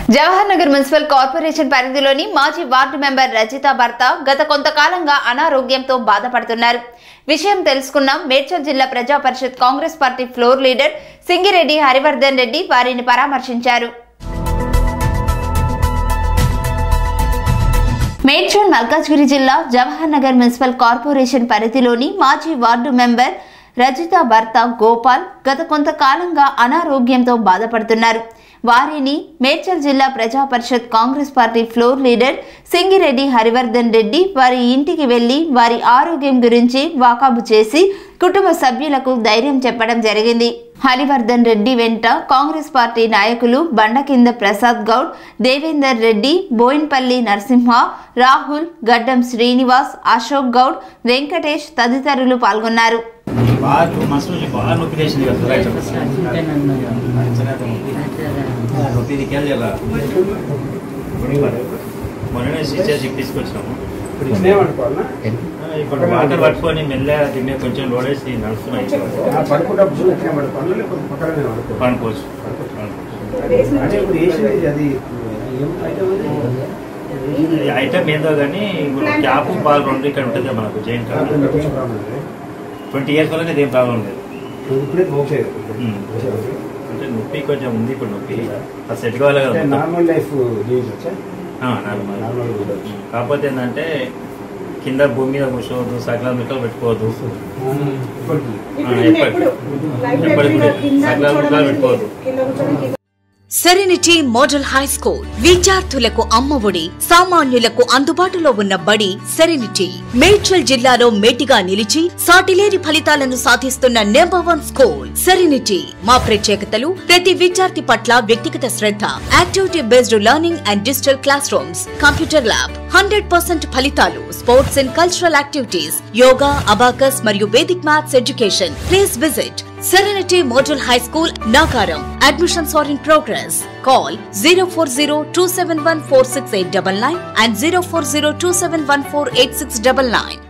Jawahar Nagar municipal corporation పరిధిలోని మాజీ ward member Rajitha భర్త గత కొంతకాలంగా అనారోగ్యంతో బాధపడుతున్నారు విషయం తెలుసుకున్న మేడ్చల్ జిల్లా ప్రజా పరిషత్ Congress party floor leader Singireddy Harivardhan Reddy వారిని పరామర్శించారు మేడ్చల్ మల్కాజ్గిరి జిల్లా జవహర్ నగర్ మున్సిపల్ కార్పొరేషన్ పరిధిలోని మాజీ వార్డు మెంబర్ రజిత భర్త గోపాల్ గత కొంతకాలంగా అనారోగ్యంతో బాధపడుతున్నారు వారిని మేడ్చల్ జిల్లా ప్రజా పరిషత్ Congress party floor leader Singireddy Harivardhan Reddy వారి ఇంటికి వెళ్లి వారి ఆరోగ్యం గురించి వాకాబు చేసి కుటుంబ సభ్యులకు ధైర్యం చెప్పడం జరిగింది హరివర్ధన్ రెడ్డి వెంట కాంగ్రెస్ పార్టీ నాయకులు బండకింద ప్రసాద్ గౌడ్ దేవేందర్ రెడ్డి బోయిన్పల్లి నరసింహ రాహుల్ గడ్డం శ్రీనివాస్ అశోక్ గౌడ్ వెంకటేష్ తదితరులు పాల్గొన్నారు బాగా టూ మంత్స్ నుంచి బాగా నొప్పి చేసింది కదా రైట్ నొప్పి దిక్కాలి కదా మొన్ననే స్టిచెస్ ఇప్పించుకొచ్చినాము ఆ, ఇప్పుడు వాటర్ పట్టుకొని మెల్లగా తినే కొంచెం లోడేసి నడుస్తున్నాయి పడుకున్నప్పుడు ఎట్లా పడుకోవాలి లేకపోతే పక్కనే పడుకోవాలి పనుకోవచ్చు అంటే ఇప్పుడు వేసింది అది ఏం ఐటమ్ అది? ఇది ఐటమ్ ఏందో కానీ ఇప్పుడు క్యాప్ బాల్ రెండు ఇక్కడ ఉంటుంది కదా మనకు జైన్ దాంతో నాకు ఏం ప్రాబ్లం లేదు. ట్వంటీ ఇయర్స్ వరకు ఇదేం ప్రాబ్లం లేదు ఇప్పుడే ఓకే ఉమ్. అంటే నొప్పి కొంచెం ఉంది ఇప్పుడు నొప్పి అది సెట్ కావాలి కదా మొత్తం. నార్మల్ లైఫ్ జీవించవచ్చా ఆ, నార్మల్ నార్మల్ ఉండొచ్చు కాకపోతే ఏంటంటే కింద భూమి మీద కూర్చోవద్దు సకల మిక్కలు పెట్టుకోవద్దు ఇప్పటికి ఆ, ఎప్పటి ఎప్పటికి కూడా సకల మిక్కలు పెట్టుకోవద్దు సెరెనిటీ మోడల్ హై స్కూల్ విద్యార్థులకు అమ్మఒడి సామాన్యులకు అందుబాటులో ఉన్న బడి సెరెనిటీ మేడ్చల్ జిల్లాలో మేటిగా నిలిచి సాటిలేని ఫలితాలను సాధిస్తున్న నెంబర్ వన్ స్కూల్ సెరెనిటీ మా ప్రత్యేకతలు ప్రతి విద్యార్థి పట్ల వ్యక్తిగత శ్రద్ధ activity based learning and digital class rooms computer lab hundred percent ఫలితాలు sports and cultural activities yoga abacus మరియు Vedic maths education please visit Serenity Model High School, Nagaram. Admissions are in progress. Call 040 and 040 271 8699.